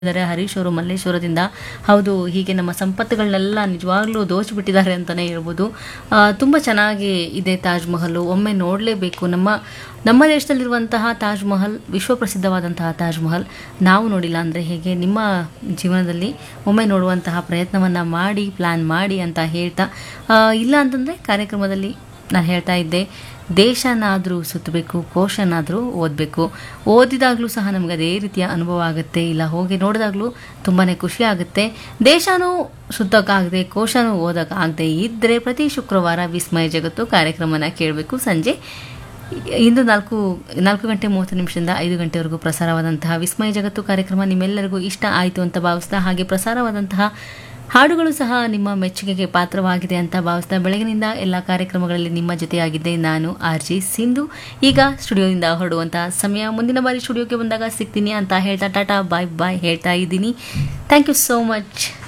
ಇದ್ದಾರೆ ಹರೀಶ್ ಅವರು ಮಲ್ಲೇಶ್ವರದಿಂದ ಹೌದು ಹೀಗೆ ನಮ್ಮ ಸಂಪತ್ತುಗಳನ್ನೆಲ್ಲ ನಿಜವಾಗ್ಲೂ ದೋಚಿಬಿಟ್ಟಿದ್ದಾರೆ ಅಂತಲೇ ಹೇಳ್ಬೋದು ಆ, ತುಂಬ ಚೆನ್ನಾಗಿ ಇದೆ ತಾಜ್ ಮಹಲು ಒಮ್ಮೆ ನೋಡಲೇಬೇಕು ನಮ್ಮ ನಮ್ಮ ದೇಶದಲ್ಲಿರುವಂತಹ ತಾಜ್ ಮಹಲ್ ವಿಶ್ವಪ್ರಸಿದ್ಧವಾದಂತಹ ತಾಜ್ ಮಹಲ್ ನಾವು ನೋಡಿಲ್ಲ ಅಂದರೆ ಹೇಗೆ ನಿಮ್ಮ ಜೀವನದಲ್ಲಿ ಒಮ್ಮೆ ನೋಡುವಂತಹ ಪ್ರಯತ್ನವನ್ನು ಮಾಡಿ ಪ್ಲ್ಯಾನ್ ಮಾಡಿ ಅಂತ ಹೇಳ್ತಾ ಆ, ಇಲ್ಲ ಅಂತಂದರೆ ಕಾರ್ಯಕ್ರಮದಲ್ಲಿ ನಾನು ಹೇಳ್ತಾ ಇದ್ದೆ ದೇಶನಾದರೂ ಸುತ್ತಬೇಕು ಕೋಶನಾದರೂ ಓದಬೇಕು ಓದಿದಾಗಲೂ ಸಹ ನಮ್ಗೆ ಅದೇ ರೀತಿಯ ಅನುಭವ ಆಗುತ್ತೆ ಇಲ್ಲ ಹೋಗಿ ನೋಡಿದಾಗಲೂ ತುಂಬಾ ಖುಷಿ ಆಗುತ್ತೆ ದೇಶನೂ ಸುತ್ತಕ್ಕಾಗದೆ ಕೋಶನೂ ಓದೋಕ್ಕಾಗದೆ ಇದ್ದರೆ ಪ್ರತಿ ಶುಕ್ರವಾರ ವಿಸ್ಮಯ ಜಗತ್ತು ಕಾರ್ಯಕ್ರಮನ ಕೇಳಬೇಕು ಸಂಜೆ ಇಂದು ನಾಲ್ಕು ನಾಲ್ಕು ಗಂಟೆ ಮೂವತ್ತು ನಿಮಿಷದಿಂದ ಐದು ಗಂಟೆವರೆಗೂ ಪ್ರಸಾರವಾದಂತಹ ವಿಸ್ಮಯ ಜಗತ್ತು ಕಾರ್ಯಕ್ರಮ ನಿಮ್ಮೆಲ್ಲರಿಗೂ ಇಷ್ಟ ಆಯಿತು ಅಂತ ಭಾವಿಸ್ತಾ ಹಾಗೆ ಪ್ರಸಾರವಾದಂತಹ ಹಾಡುಗಳು ಸಹ ನಿಮ್ಮ ಮೆಚ್ಚುಗೆಗೆ ಪಾತ್ರವಾಗಿದೆ ಅಂತ ಭಾವಿಸ್ತಾ ಬೆಳಗಿನಿಂದ ಎಲ್ಲ ಕಾರ್ಯಕ್ರಮಗಳಲ್ಲಿ ನಿಮ್ಮ ಜೊತೆಯಾಗಿದ್ದೆ ನಾನು ಆರ್ ಜಿ ಸಿಂಧು ಈಗ ಸ್ಟುಡಿಯೋದಿಂದ ಹೊರಡುವಂತಹ ಸಮಯ ಮುಂದಿನ ಬಾರಿ ಸ್ಟುಡಿಯೋಗೆ ಬಂದಾಗ ಸಿಗ್ತೀನಿ ಅಂತ ಹೇಳ್ತಾ ಟಾಟಾ ಬಾಯ್ ಬಾಯ್ ಹೇಳ್ತಾ ಇದ್ದೀನಿ ಥ್ಯಾಂಕ್ ಯು ಸೋ ಮಚ್